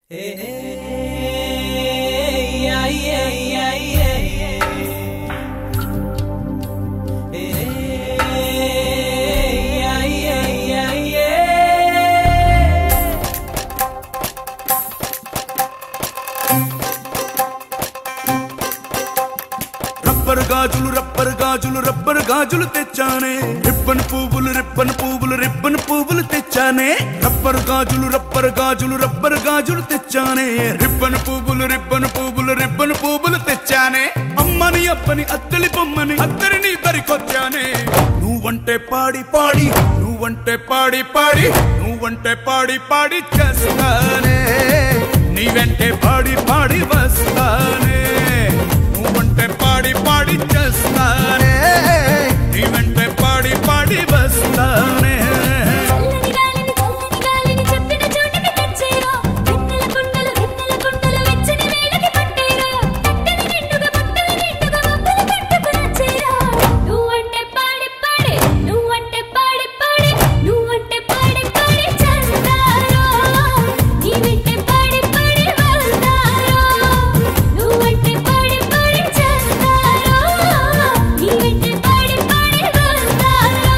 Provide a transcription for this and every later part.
Rubber గాజులు rubber గాజులు rubber గాజులు తెచ్చానే రిబ్బన్ పువ్వులు రిబ్బన్ పువ్వులు రిబ్బన్ పువ్వులు తెచ్చానే రబ్బరు గాజులు రబ్బరు గాజులు రబ్బరు గాజులు తెచ్చానే రిబ్బన్ పువ్వులు రిబ్బన్ పువ్వులు రిబ్బన్ పువ్వులు తెచ్చానే అమ్మని అప్పని అత్తలి బొమ్మని అత్తరిని దరికొచ్చానే నువ్వంటే పాడి పాడి నువ్వంటే పాడి పాడి నువ్వంటే పాడి పాడి చేస్తానే నీ వెంటే పాడి పాడి వస్తానే నువ్వంటే పాడి పాడి చేస్తానే నీ వెంటే పాడి పాడి వస్తానే చల్లని గాలిని చల్లని గాలిని చెప్పిన చోటికి తెచ్చేరా వెన్నెల కుండలు వెన్నెల కుండలు వెచ్చని వేళకి పట్టేరా పట్టెల నిండుగా పట్టెల నిండుగా మబ్బులు పట్టుకుని వచ్చేరా నువ్వంటే పాడి పాడి నువ్వంటే పాడి పాడి నువ్వంటే పాడి పాడి చేస్తారా నీ వెంటే పాడి పాడి వస్తారా నువ్వంటే పాడి పాడి చేస్తారా నీ వెంటే పాడి పాడి వస్తారా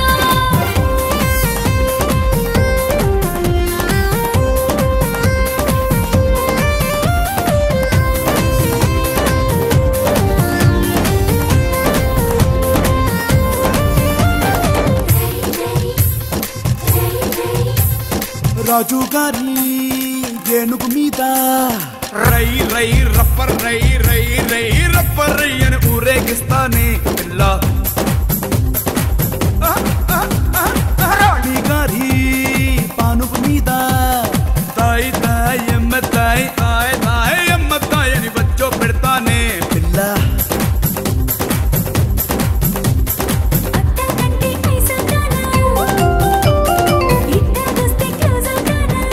రాజు గారి ఏనుగు మీద రై రై రప్పర్ రై రై రై రప్పర్ రై అని ఊరేగిస్తానే పిల్ల ఆ, ఆ, ఆ, ఆ, రాణి గారి పానుగు మీద తాయి తాయి ఎమ్మ తాయి తాయి తాయి ఎమ్మ తాయి అని వచ్చో పెడతానే పిల్ల అట్టకంటే ఐసవుతానా ఇట్టకొస్తే క్లోజ్ అవుతానా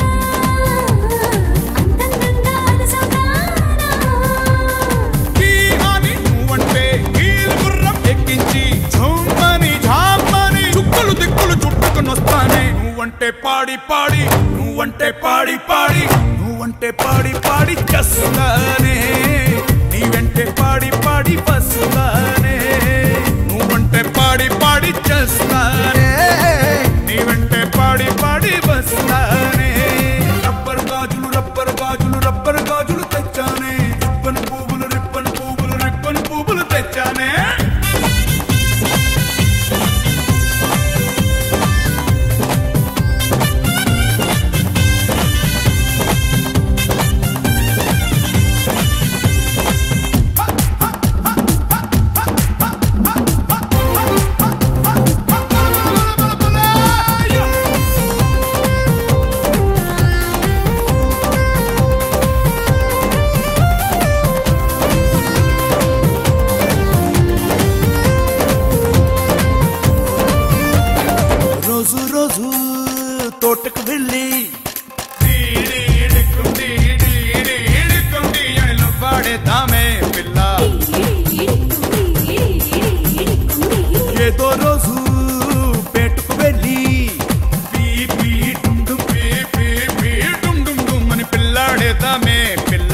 అంతంతంగా అలసవుతానా ఈ అని నువ్వంటే కీలు గుర్రం ఎక్కించి ఝుమ్మని ఝామ్మని చుక్కలు దిక్కులు చుట్టుకుని వస్తానే నువ్వంటే పాడి పాడి నువ్వంటే పాడి పాడి నువ్వంటే పాడి పాడి చేస్తానే నీ వెంటే పాడి పాడి వస్తానే నువ్వంటే పాడి పాడి చేస్తానే నీ వెంటే పాడి పాడి వస్తానే రబ్బరు గాజులు రబ్బరు గాజులు రబ్బరు గాజులు తెచ్చానే రిబ్బన్ పువ్వులు రిబ్బన్ పువ్వులు రిబ్బన్ పువ్వులు తెచ్చానే రోజు రోజు తోటకు వెళ్ళి పాడేద్దామే పిల్ల ఏదో రోజు పేటుకు వెళ్ళి పీ పీ డుమ్ డుమ్ పీ పీ పీ డుమ్ డుమ్ డుమ్ అని పిల్లాడేద్దామే పిల్ల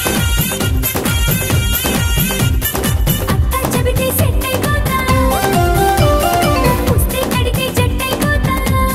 అక్క చెబితే సెట్ అయిపోతా పుస్తే కడితే జట్ అయిపోతా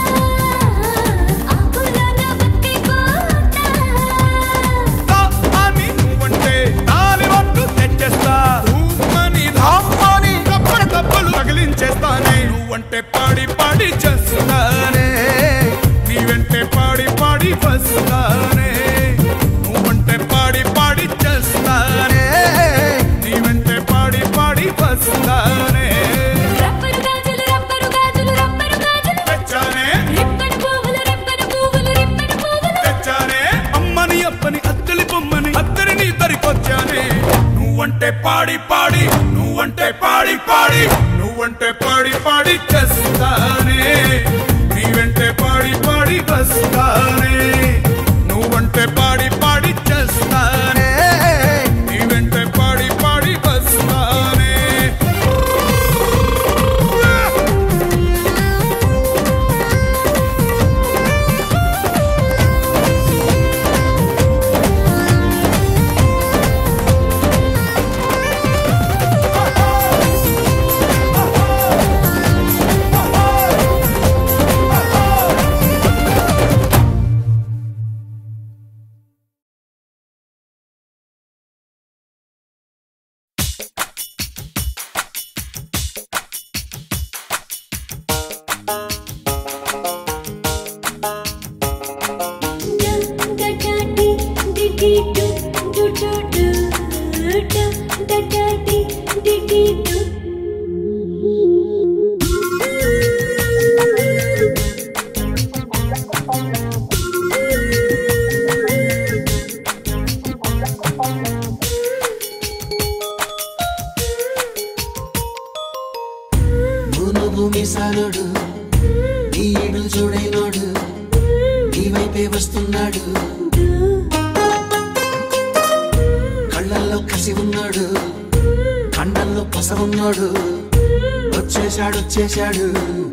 ఆకులోన బుక్కైపోతా తా అని నువ్వంటే తాలి పట్టు తెచ్చేస్తా ధూమని ధామ్మని కప్పలు కప్పలు తగిలించేస్తానే నువ్వంటే పాడి పాడి చేస్తానే నీ వెంటే పాడి పాడి వస్తానే నువ్వంటే పాడి పాడి చేస్తానే నీ వెంటే పాడి పాడి వస్తానే రబ్బరు గాజులు రబ్బరు గాజులు రబ్బరు గాజులు తెచ్చానే రిబ్బన్ పువ్వులు రిబ్బన్ పువ్వులు రిబ్బన్ పువ్వులు తెచ్చానే అమ్మని అప్పని అత్తలి బొమ్మని అత్తరిని దరికొచ్చానే నువ్వంటే పాడి పాడి నువ్వంటే పాడి పాడి నువ్వంటే పాడి పాడి చేస్తానే నీ వెంటే పాడి పాడి వస్తానే నువ్వంటే పాడి పాడి చేస్తానే నీ వెంటే పాడి పాడి వస్తానే డి డు డు డు డు డు డ డ డి డి డి డు మునుగు మిసాలుడు నీడు చూడైనోడు నీ వైపే వస్తున్నాడు కళ్ళల్లో కసి ఉన్నాడు కండల్లో పస ఉన్నాడు వచ్చేశాడు వచ్చేశాడు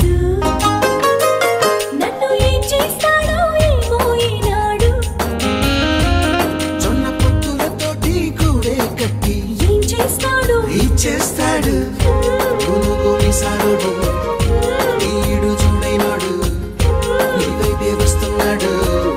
నన్ను ఏం చేస్తాడో ఏమో ఈనాడు జొన్న పొత్తులతోటి కూడే కట్టి ఏం చేస్తాడు ఇచ్చేస్తాడు మునుగు మిసాలుడు నీడు చూడైనోడు నీ వైపే వస్తున్నాడు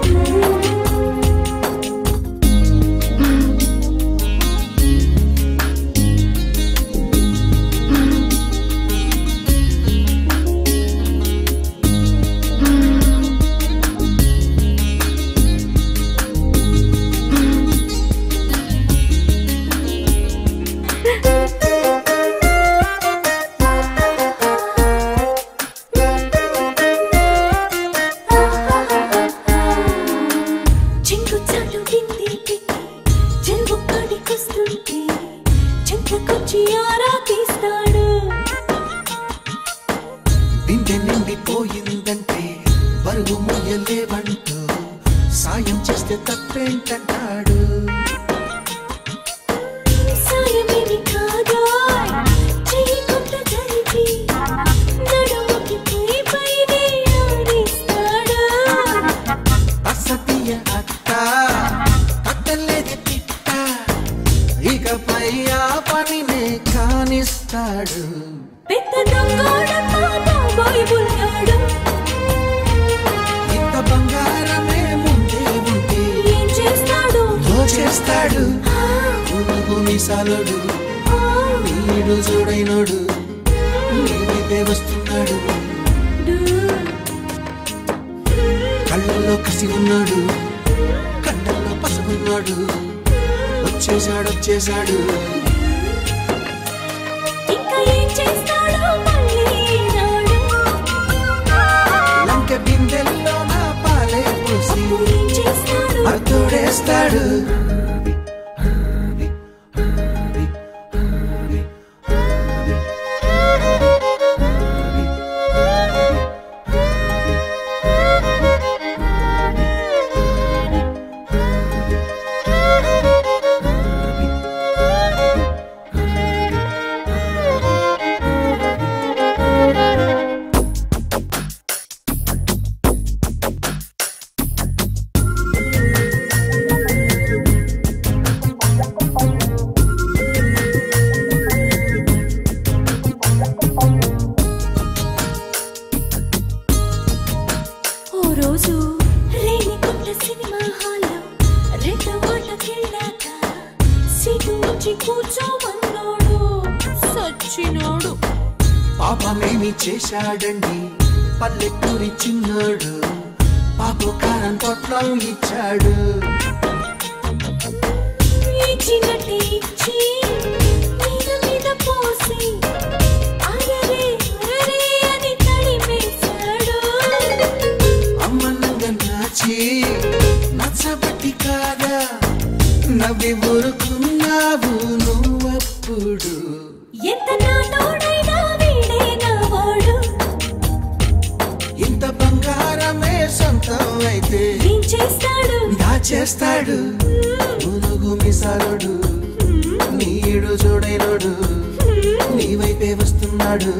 చెంగు చాటు గింది పెట్టి చెంగు కాడికొస్తుంటే చెంతకొచ్చి ఆరా తీస్తాడు బిందె నిండిపోయిందంటే బరువు మొయ్యలేవంటూ సాయం చేస్తే తప్పేంటంటాడు సాయమేమి కాదా చెయ్యి కొంత జరిపి నడుముకి పై పైనే ఆడిస్తాడు అసతీయ అత్త అత్తలేది తిట్ట ఇకపై ఆ పనినే కానిస్తాడు పెద్ద దొంగోడమ్మా బాబోయ్ బుల్లాడు ఇంత బంగారమే ముందే ఉంటే ఏం చేస్తాడు దోచేస్తాడు ఆ, పునుగు మీసాలుడు ఆ, నీడు చూడైనోడు నీ వైపే వస్తున్నాడు డు. కళ్ళల్లో కసి ఉన్నాడు కండల్లో పసుకున్నాడు వచ్చేసాడు వచ్చేసాడు ఇంకా ఏం చేస్తాడో మళ్ళీ ఈనాడు లంక బిందెల్లో నా పాలే పోసి ఏం చేస్తాడు అద్దోడేస్తాడు ఓ రోజు రేణిగుంట సినిమా హాల్లో రెండు ఓట్లకెళ్ళాక సీటు వచ్చి కూర్చోమన్నాడు సచ్చినోడు పాపమేమి చేశాడండి పల్లెటూరి చిన్నాడు పాపు కారం పొట్లం ఇచ్చాడు ఇచ్చినట్టే ఇచ్చి మీద మీద పోసి అరరే అరరే అని తడిమేశాడు అమ్మనంగా నాచి నచ్చబట్టి కాదా నవ్వి ఊరుకున్నావు నువ్వప్పుడు ఎంత నాటోడైనా వీడే నా వాడు ఇంత బంగారమే సొంతం అయితే ఏం చేస్తాడు దాచేస్తాడు మునుగు మిసాలుడు నీడు చూడైనడు నీ వైపే వస్తున్నాడు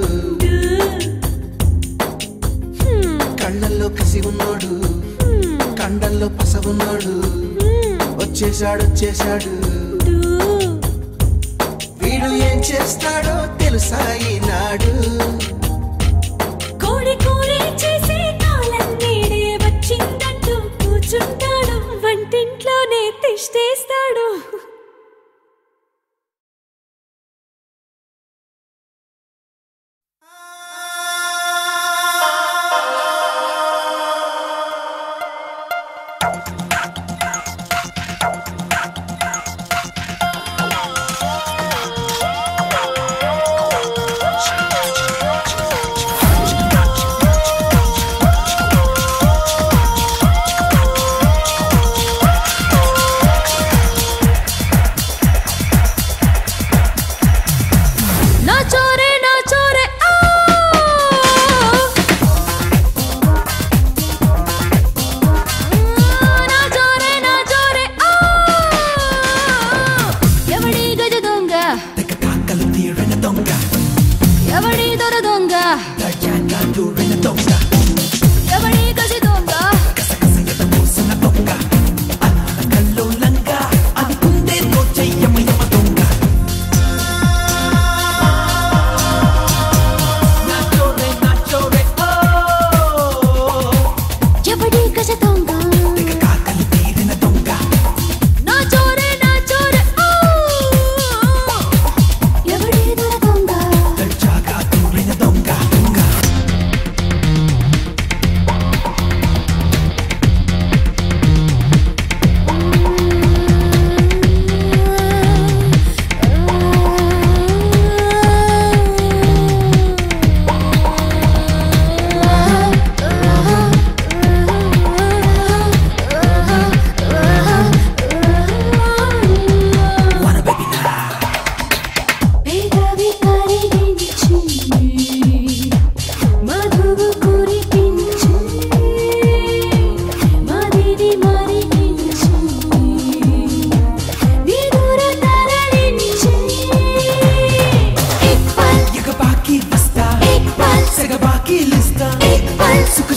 కళ్ళల్లో కసి ఉన్నాడు కండల్లో పస ఉన్నాడు వచ్చేసాడు వచ్చేసాడు వీడు ఏం చేస్తాడో తెలుసా ఈనాడు కోడి కూరే చేసే కాలం నేడే వచ్చిందంటూ కూర్చుంటాడు వంటింట్లోనే తిష్టేస్తాడు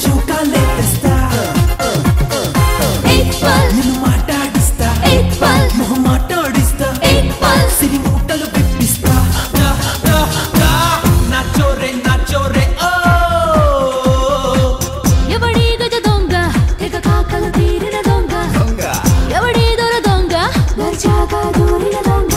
శోకాలే తెస్తా एक पल నిన్ను మాట్లాడిస్తా एक पल మొహం మాట్లాడిస్తా एक पल సిరి మూటలు పెట్టిస్తా దా, దా, దా. నా చోరే నా చోరే ఓ ఎవడి గజ దొంగ తెగ కాకలు తీరిన దొంగ ఎవడి దొర దొంగ దర్జాగా దూరిన దొంగ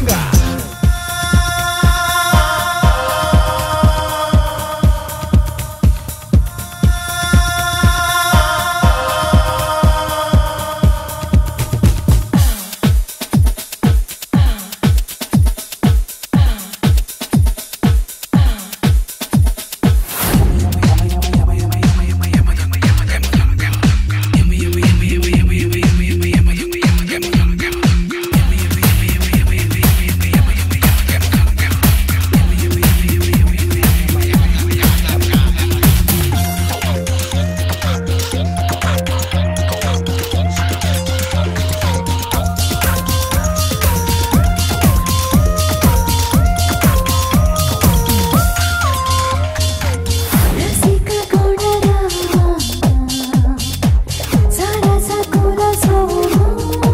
రసిక కోడరా సరస కుల సోమ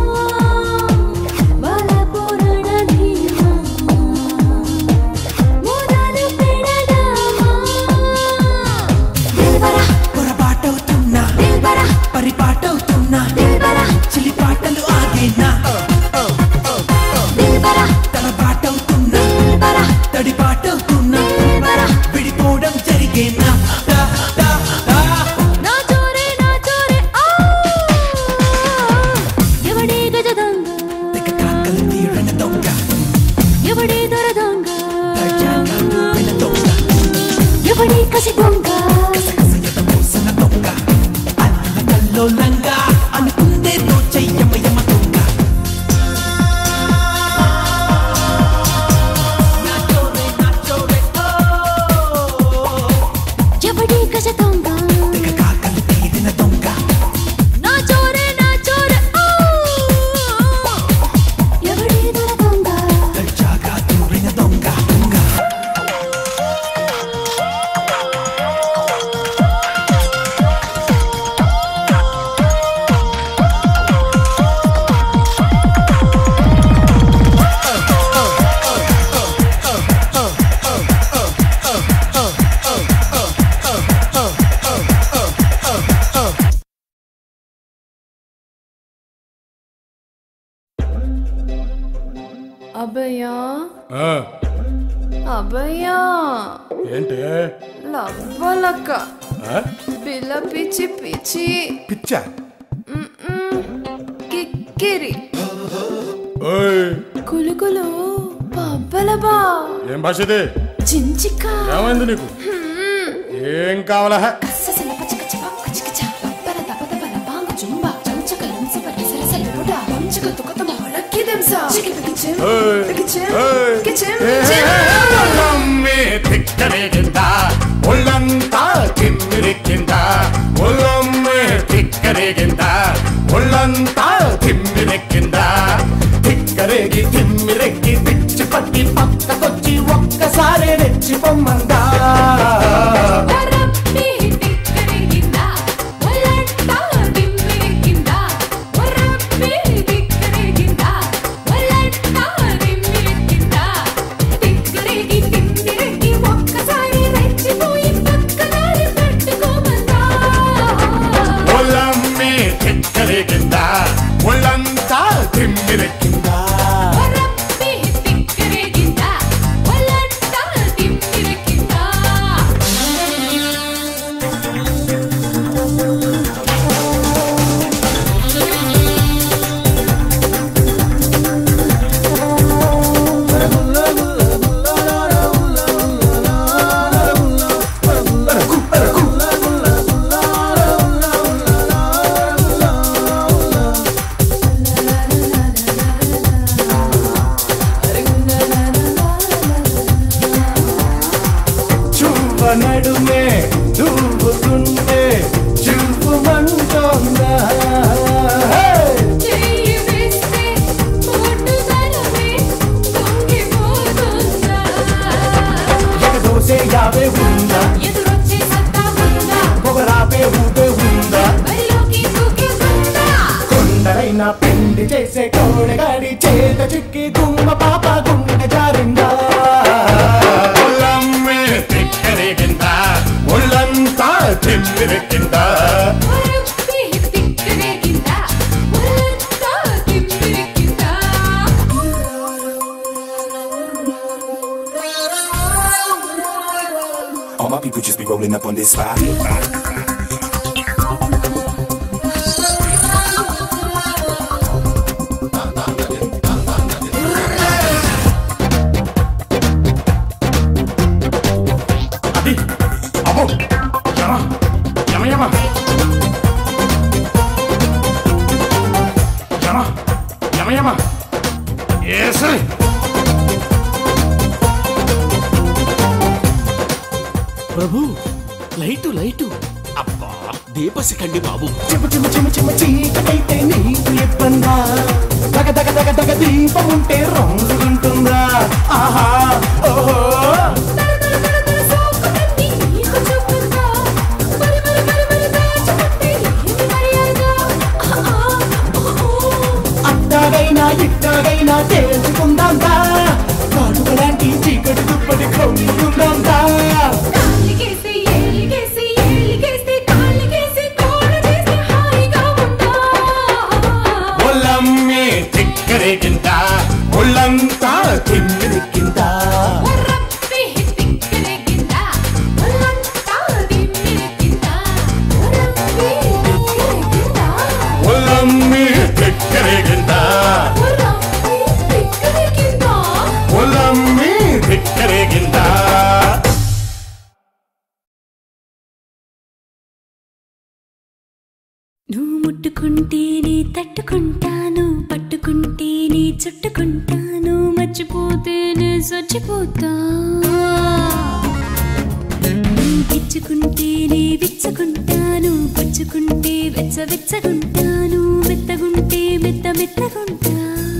బల పురాణ ధీమా మోదాలు పెడదామా దిల్బరా పొరపాటవుతున్నా దిల్బరా పరిపాటవుతున్నా దిల్బరా చిలి పాటలు ఆగేనా దిల్బరా తడబాటవుతున్నా దిల్బరా తడిపాటవుతున్నా దిల్బరా విడిపోవడం జరిగేనా దా, దా, దా. నా చోరే నా చోరే ఆ ఎవడి గజ దొంగ తెగ కాకలు తీరని దొంగ ఎవడి దొర దొంగ దర్జాగా దూరిన దొంగ ఎవడి కసి దొంగ కసకసయత మోసన దొంగ అల్లన కల్లోలంగా అనుకుందే దోచయ్యమ యమ దొంగ నా చోరే నా చోరే ఓ ఎవడి కస దొంగ తెగ కాకలు తీరిన దొంగ నా చోరే నా చోరే ఆ ఎవడి దొర దొంగ దర్జాగా దూరిన దొంగ దొంగ అభయ్యా ఆ, అభయ్యా ఏంటి లవ్వలక్క ఆ? పిల్ల పిచ్చి పిచ్చి పిచ్చా కిక్కిరి ఓయ్ కులుకులు పబ్బలబా ఏం భాష ఇది చించిక ఏమైంది నీకు ఏం కావాలా ససల పచక చప కచికచ పబ్బల దపద బల బాంగ జుంబ చంచక లంసి పర సరసల పుడ వంచక తుకత మహలకి దెంసా చికి పికి చిం ఏయ్, పికి చిం ఏయ్, పికి చిం ఒళ్ళమ్మే తిక్కరేగిందా ఒళ్ళంతా తిమ్మిరెక్కిందా ఒళ్ళమ్మే తిక్కరేగిందా ఒళ్ళంతా తిమ్మిరెక్కిందా తిక్కరేగి తిమ్మిరెక్కి పిచ్చి పట్టి పక్కకొచ్చి ఒక్కసారి రెచ్చి పొమ్మందా వరప్పి దిక్కరిగిందా వలంటా దిమ్మిరిగిందా వరప్పి దిక్కరిగిందా వలంటా దిమ్మిరిగిందా దిక్కరిగి దిమ్మిరిగి ఒక్కసారి రెచ్చిపోయి పక్కదారి పెట్టుకోమందా ఒళ్ళమ్మే తిక్కరేగిందా ఒళ్ళంతా తిమ్మిరెక్కిందా వరప్పి దిక్కరిగిందా వలంటా దిమ్మిరిగిందా la చిన్న పిండి చేసే కోడగాడి చేత చిక్కి గుమ్మ పాప గుండె జారిందా ఒళ్ళమ్మే తిక్కరేగిందా ఒళ్ళంతా తిమ్మిరెక్కిందా ఒరప్పి తిక్కరేగిందా ఒళ్ళంతా తిమ్మిరెక్కిందా All my people just be rolling up on this spot. అది అబ్బో యమ యమ యమ యమ యమ యమ ఏసే ప్రభు లైటు లైటు అబ్బా దీపశిఖండి బాబు చిమ చిమ చిమ చిమ చీకటైతే నీకు ఇబ్బందా దగ దగ దగ దగ దీపం ఉంటే రంగు ఉంటుందా ఆహా ఓహో సోకుతన్ని నీకు చూపుతా మరి మరి మరి మరి దాచుకుంటే ఏంటి మర్యాద ఆ అట్టాగైనా ఇట్టాగైనా తేల్చుకుందాం దా కాటుకలాంటి చీకటి దుప్పటి కమ్ముకుందాం దా కాలికేసి ఏలికేసి ఏలికేసి కాలికేసి కోడ చేసి హాయిగా ఉందా ఒళ్ళమ్మే తిక్కరేగిందా ఒళ్ళంతా తిమ్మిరెక్కిందా ఒరప్పి తిక్కరేగిందా ఒళ్ళంతా తిమ్మిరెక్కిందా ఒరప్పి తిక్కరేగిందా ఒళ్ళమ్మే తిక్కరేగిందా ఒరప్పి తిక్కరేగిందా ఒళ్ళమ్మే తిక్కరేగిందా నువ్వు ముట్టుకుంటేనే తట్టుకుంటాను పట్టుకుంటేనే చుట్టుకుంటాను మర్చిపోతేనే చచ్చిపోతా గిచ్చుకుంటేనే విచ్చుకుంటాను పుచ్చుకుంటే వెచ్చ వెచ్చగుంటాను మెత్తగుంటే మెత్త మెత్తగుంటా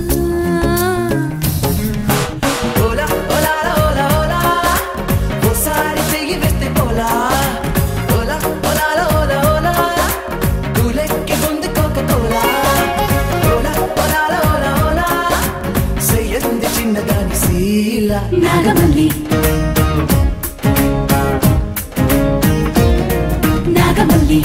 ఓలా ఓలా ఓలా ఓలా ఓసారి చెయ్యి వేస్తే పోలా ఓలా ఓలా ఓలా ఓలా కూలెక్కి ఉంది కోక కోలా ఓలా ఓలా ఓలా ఓలా చెయ్యంది చిన్నదాని శీల నాగమల్లి నాగమల్లి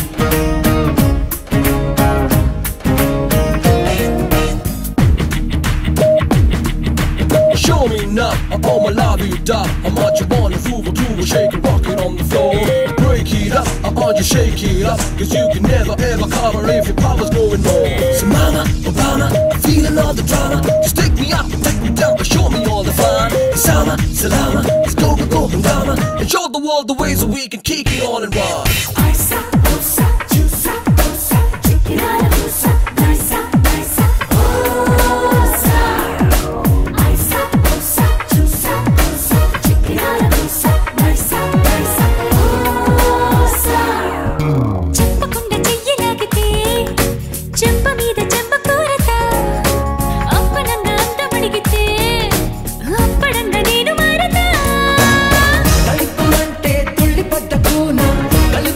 Show me now, I'm on my love you die. I'm on your wanna move to a shake and rock it on the floor. Break it up, I'm on you shake it up. Cause you can never ever cover if your power's going low. So mama, Obama, I'm feeling all the drama. Just take me up and take me down, but show me all the fun. Sama, Salama, let's go, go, go, Hungama. And show the world the ways that we can kick it on and run. Arsa, osa, jusa, osa, chiquinala, osa, naisa, naisa, osa. Arsa, osa, jusa, osa, chiquinala, osa, naisa, naisa, osa. చెప్పకుండా చెయ్యలాగితే చెంప మీద చెంప కూరతా అప్పనంగా అందమడిగితే అప్పడంగా నేను మారతా కలుపుమంటే తుళ్ళి పడ్డ కూన కలుపు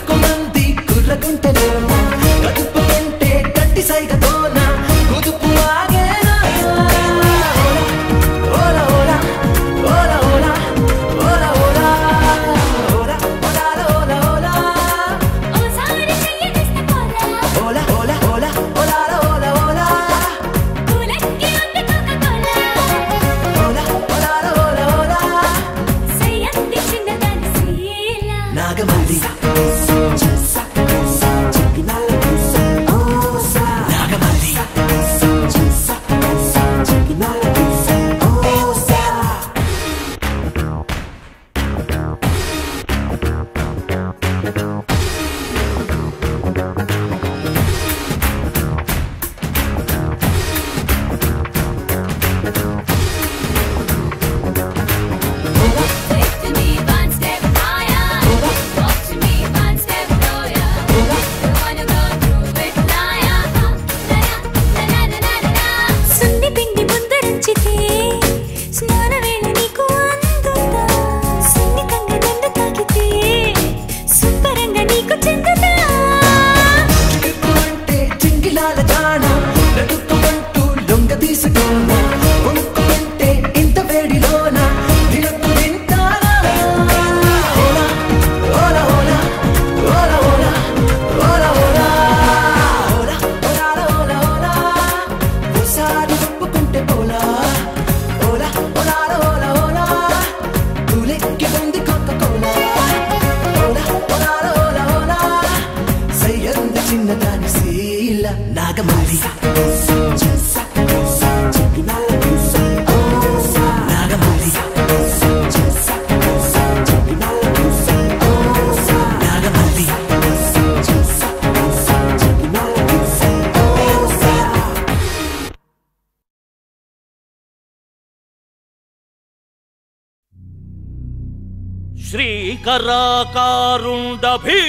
శ్రీకరాకారుండ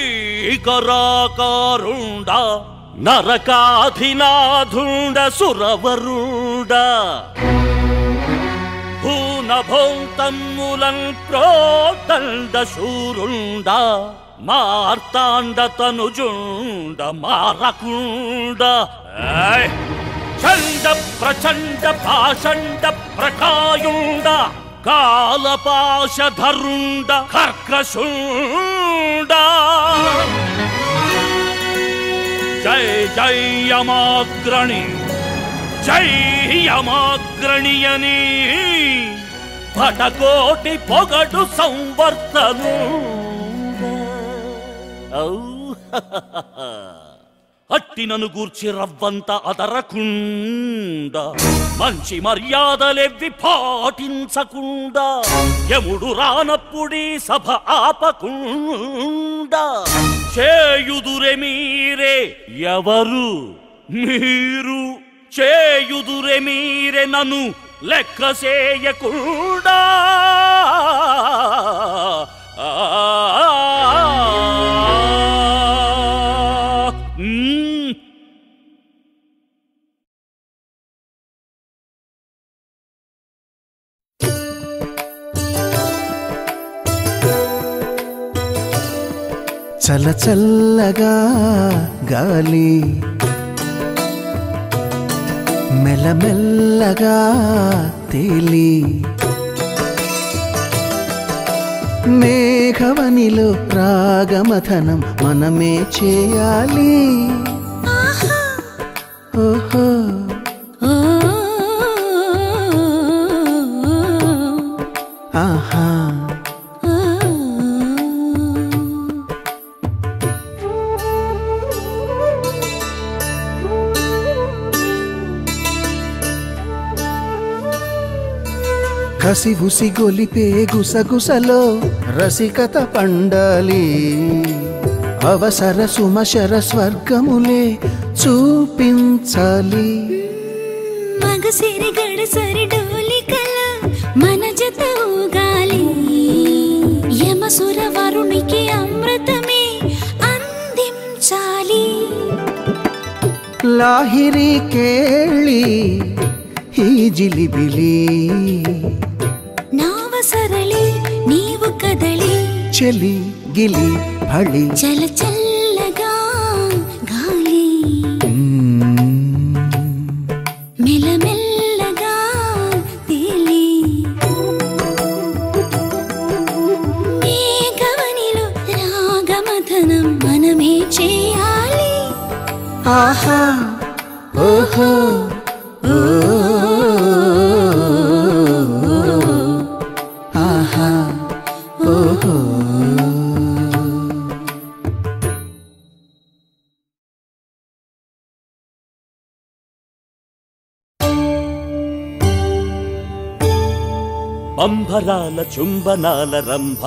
భీకరాకారుండ నరకాధినాథుండ సురవరుండ భూనభోంతమ్ములం ప్రోదండ శూరుండ మార్తాండ తనుజుండ మారకుండ ఏయ్! చండ ప్రచండ పాషండ ప్రకాయుండ కాలపాశధరుండ కర్కశుండ జై జై యమాగ్రణి జై యమాగ్రణియని పటకోటి పొగడు సంవర్తను ఔ అట్టినను గూర్చి రవ్వంత అదరకుండ మంచి మర్యాదలెవ్వి పాటించకుండా యముడు రానప్పుడీ సభ ఆపకుండా చేయుదురే మీరే ఎవరు మీరు చేయుదురే మీరే నన్ను లెక్క చేయకుండా మ్మ్. చల చల్లగా గాలి మెల్లమెల్లగా తేలి మేఘవనిలో రాగమథనం మనమే చేయాలి ఓహో ఆహా కసి ఉసి గొలిపే గుసగుసలో రసికత పండాలి అవసర సుమశర స్వర్గములే చూపించాలి మగసిరి గడసరి డోలికల మన జత ఊగాలి యమసుర వరునికి అమృతమే అందించాలి లాహిరి కేళి ఈ జిలిబిలి నావ సరళి నీవు కదలి చెలి గిలి ఫళి చల చల్లగా గాలి మెల్లమెల్లగా తేలి మేఘవనిలో రాగమథనం మనమే చేయాలి ఆహా ఓహో ఓ ఆహా ఓహో బంభరాల చుంబనాల రంభ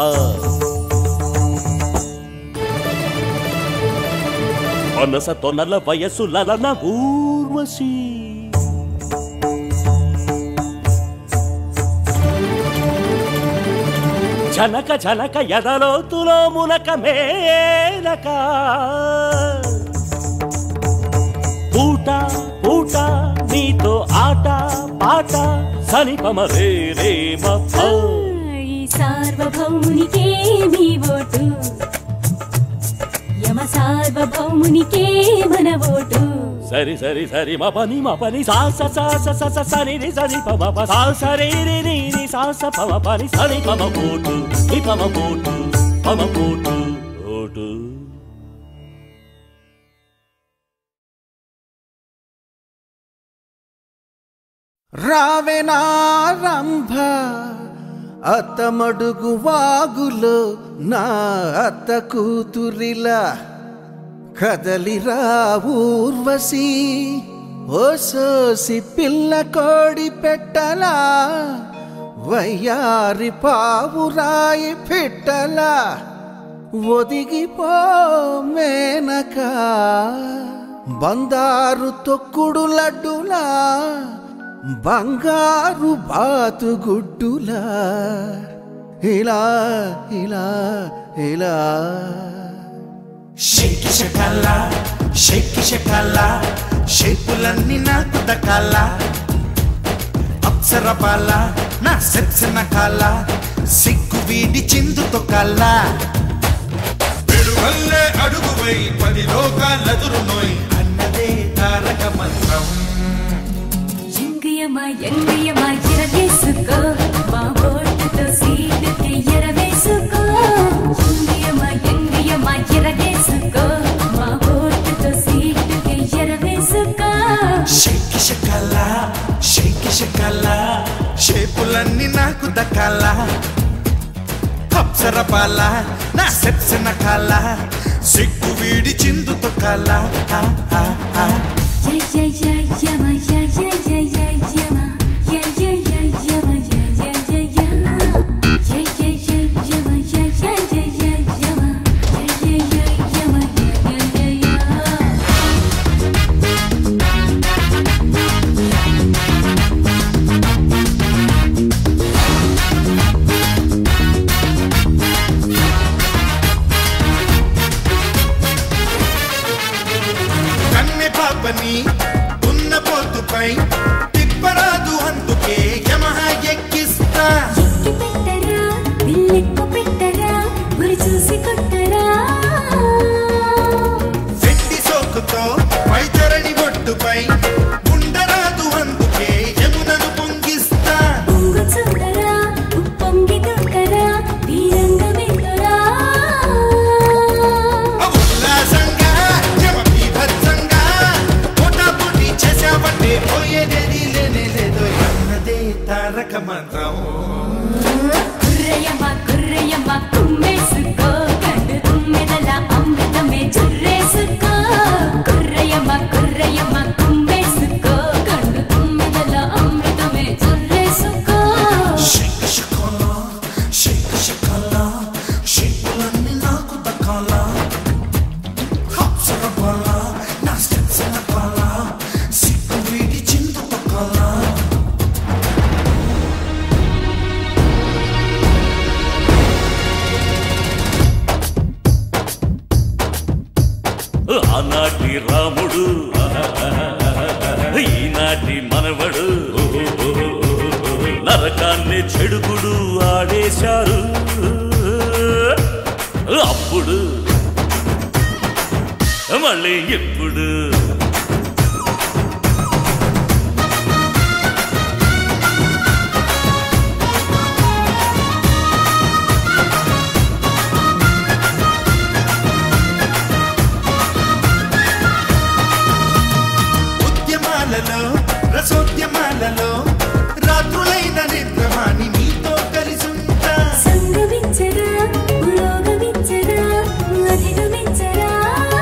మనస తొనల వయసు లలన ఊర్వశి జనక జనక ఎదలోతులో మునక మేనక పూట పూట నీతో ఆట పాట సనిపమ రే రే మఫ ఈ సార్వభౌమునికే మీ ఓటు యమ సార్వభౌమునికే మన ఓటు సరి సరి సరి మ పని మ పని సాస సాస సస సని రి సని పమ ప సాస రే రి రి రి సాస పమ పని సని పమ పోటు ని పమ పోటు పమ పోటు ఓటు రావెనారంభ అతమడుగు వాగులో నా అత్త కూతురిలా కదలిరా ఊర్వశి ఓ సోసి పిల్ల కోడి పెట్టలా వయ్యారి పావురాయి పిట్టలా ఒదిగిపో మేనక బందారు తొక్కుడు లడ్డులా బంగారు బాతుగుడ్డులా ఇలా ఇలా ఇలా షేకి షకాల షేకి షకాల షేపులన్నీ నాకు దకాల అప్సర బాల నా సెప్సిన కాల సిగ్గు వీడి చిందుతో కాల పెరుగల్లే అడుగువై పది లోకాలదురు నోయ్ అన్నదే తారక మంత్రం ఎంగియమా ఎంగియమా ఎరగేసుకో మా ఓటుతో సీటుకి ఎరవేసుకో ఎంగియమా ఎంగియమా ఎరగేసుకో మా ఓటుతో సీటుకి ఎరవేసుకో షేకి షకాల షేకి షకాల షేపులన్నీ నాకు దకాల అప్సర బాల నా సెప్సిన కాల సిగ్గు వీడి చిందుతో కాల ఆ, ఆ, ఆ. యా యా యా యమా యా యా యా యా యమా యా యా యా యమా యా యా యా యా యా యా యా యమా యా యా యా యా యమా యా యా యా యమా యా యా యా యా కన్నె పాపని ఉన్న పోతుపై తిప్పరాదు అందుకే యమహ ఎక్కిస్తా ఎక్కి పెట్టరా విల్లెక్కు పెట్టరా గురి చూసి కొట్టరా వెట్టి సోకుతో వైతరణి ఒట్టుపై ఉండరాదు అందుకే యమునను పొంగిస్తా పొంగు చూడరా ఉప్పొంగి దూకరా వీరంగ వెందురా ఉల్లాసంగా యమ బీభత్సంగా పోటాపోటీ చేసావంటే పోయేదేది లేనే లేదు అన్నదే తారక మంత్రం కుర్రయమ్మ కుర్రయమ్మ కుమ్మేసుకో కండు తుమ్మెదల అమృతమే చుర్రేసుకో కుర్రయమ్మ కుర్రయమ్మ కుమ్మేసుకో కండు తుమ్మెదల అమృతమే చుర్రేసుకో షేక్ షకోలా షేక్ షకోలా షేకులన్నీ నాకు దక్కాలా హప్సర బాలా నా స్టెప్స్ నక్కాలా సిగ్గు వీడి చిందు తొక్కాలా ఆనాటి రాముడు ఈనాటి మనవడు నరకాన్ని చెడుగుడు ఆడేశారు అప్పుడు మళ్ళీ ఎప్పుడు ఉద్యమాలలో రసోద్యమాలలో రాత్రులైన నిద్రమాని మీతో కలిసుంటా సంగమించరా పురోగమించరా అధిగమించరా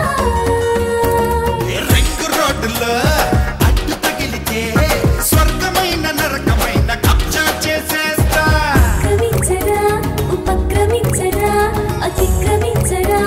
రింగ్ రోడ్డులో అడ్డు తగిలితే స్వర్గమైన నరకమైన కబ్జా చేసేస్తా క్రమించరా ఉపక్రమించరా అతిక్రమించరా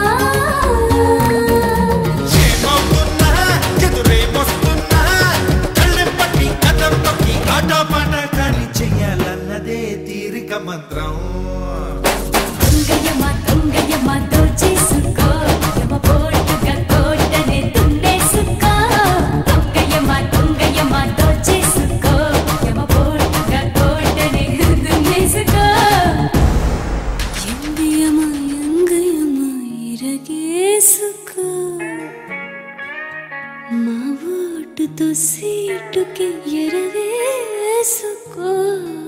ఏమవుతున్నా ఎదురేమొస్తున్నా కళ్ళెం పట్టి కథం తొక్కి ఆటపాట కానీ చెయ్యాలన్నదే తీరిక మంత్రం దొంగయమ్మ దొంగయమ్మ దోచేసుకో యమ పోటుగా కోటనే దున్నేసుకో దొంగయమ్మ దొంగయమ్మ దోచేసుకో యమ పోటుగా కోటనే దున్నేసుకో ఎంగియమ్మ ఎంగయమ్మ ఇరగేసుకో మా ఓటుతో సీటుకి ఎరవేసుకో